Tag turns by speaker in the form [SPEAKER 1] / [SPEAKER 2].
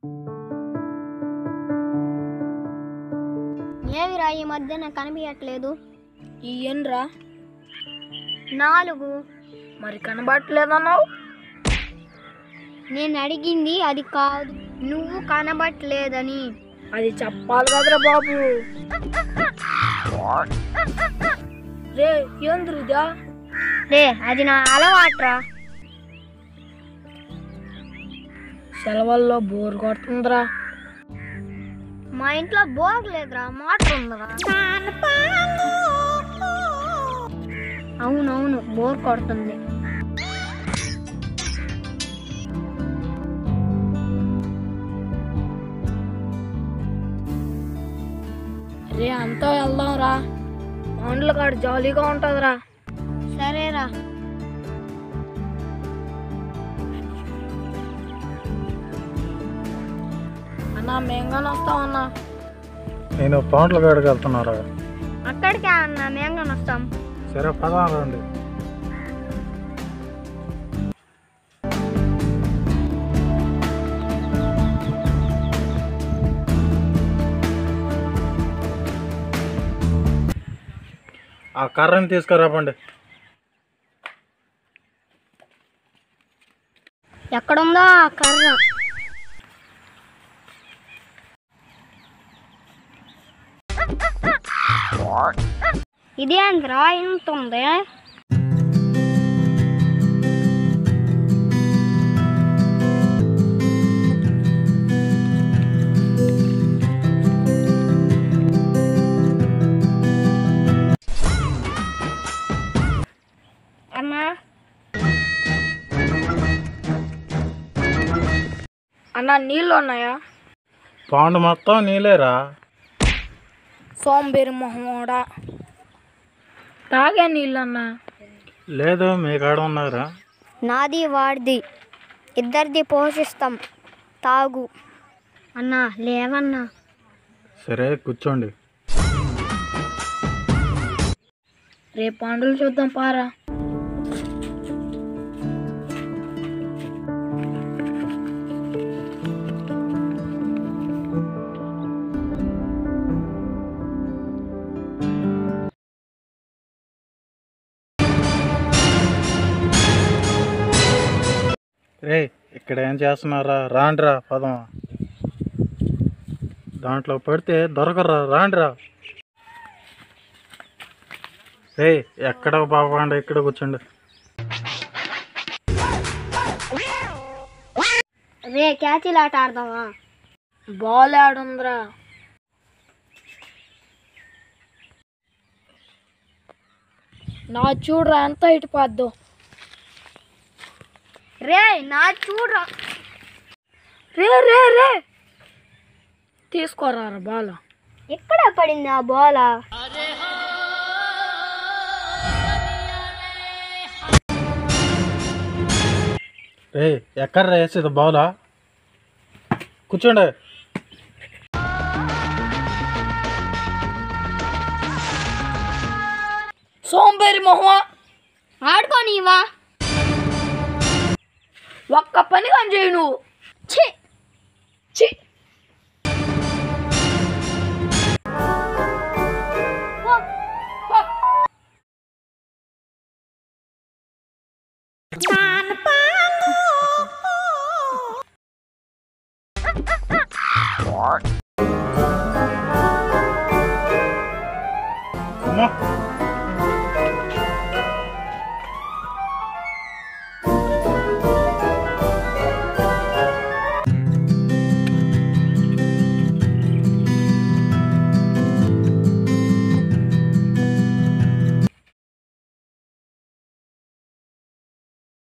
[SPEAKER 1] ఏవిరా ఈ మధ్యన కనిపించట్లేదు
[SPEAKER 2] ఇయ్యన్రా
[SPEAKER 1] నాలుగు
[SPEAKER 2] మరి కనబట్టలేదన్నావు
[SPEAKER 1] నేను అడిగింది అది కాదు నువ్వు కనబట్లేదని
[SPEAKER 2] అది చెప్పాలి కదరా బాబు రే ఏంద్రుదా
[SPEAKER 1] రే అది నా అలవాట్రా
[SPEAKER 2] సెలవుల్లో బోర్ కొడుతుందిరా
[SPEAKER 1] మా ఇంట్లో బోర్ లేదురా మోటార్ ఉందిరా అవునవును బోర్ కొడుతుంది
[SPEAKER 2] రే అంతా వెళ్దాంరా పండ్ల కాడ జాలీగా ఉంటుందిరా
[SPEAKER 1] సరేరా
[SPEAKER 2] అన్నా మేంగానే వస్తామన్నా
[SPEAKER 3] నేను పౌండ్ల కాడికి వెళ్తున్నారా
[SPEAKER 1] అక్కడికే అన్న మేము కానీ వస్తాం
[SPEAKER 3] సరే పదాం రండి ఆ కర్రని తీసుకురాపండి
[SPEAKER 1] ఎక్కడుందో ఆ కర్ర ఇదేంద్రా ఇంత ఉంది అన్నా
[SPEAKER 2] అన్నా నీళ్ళు ఉన్నాయా
[SPEAKER 3] పౌండ్ మొత్తం నీలేరా
[SPEAKER 2] సోంబేరి మొహమోడా తాగే నీళ్ళు అన్నా
[SPEAKER 3] లేదు మీ కాడ ఉన్నారా
[SPEAKER 1] నాది వాడిది ఇద్దరిది పోషిస్తాం తాగు అన్నా లేవన్నా
[SPEAKER 3] సరే కూర్చోండి
[SPEAKER 2] రేపు పండులు చూద్దాం పారా
[SPEAKER 3] రే ఇక్కడ ఏం చేస్తున్నారా రాండ్రా పదం దాంట్లో పడితే దొరకరా రాండ్రా రే ఎక్కడ బాగుండ ఇక్కడ కూర్చోండి
[SPEAKER 1] రే క్యాచీలాట ఆడదామా
[SPEAKER 2] బాల్ ఆడుందిరా నా చూడరా ఎంత ఇటు పోద్దు
[SPEAKER 1] రే నా చూడరా
[SPEAKER 2] రే రే రే తీసుకోరా బాల్
[SPEAKER 1] ఎక్కడ పడింది ఆ బోలా
[SPEAKER 3] రే ఎక్కడ వేసేది బావులా కూర్చోండి
[SPEAKER 2] సోంబేరి మొహమా
[SPEAKER 1] ఆడుకోనివా
[SPEAKER 2] ఒక్క పని కానీ చేయి నువ్వు
[SPEAKER 1] ఛీ
[SPEAKER 2] ఛీ
[SPEAKER 3] అమ్మా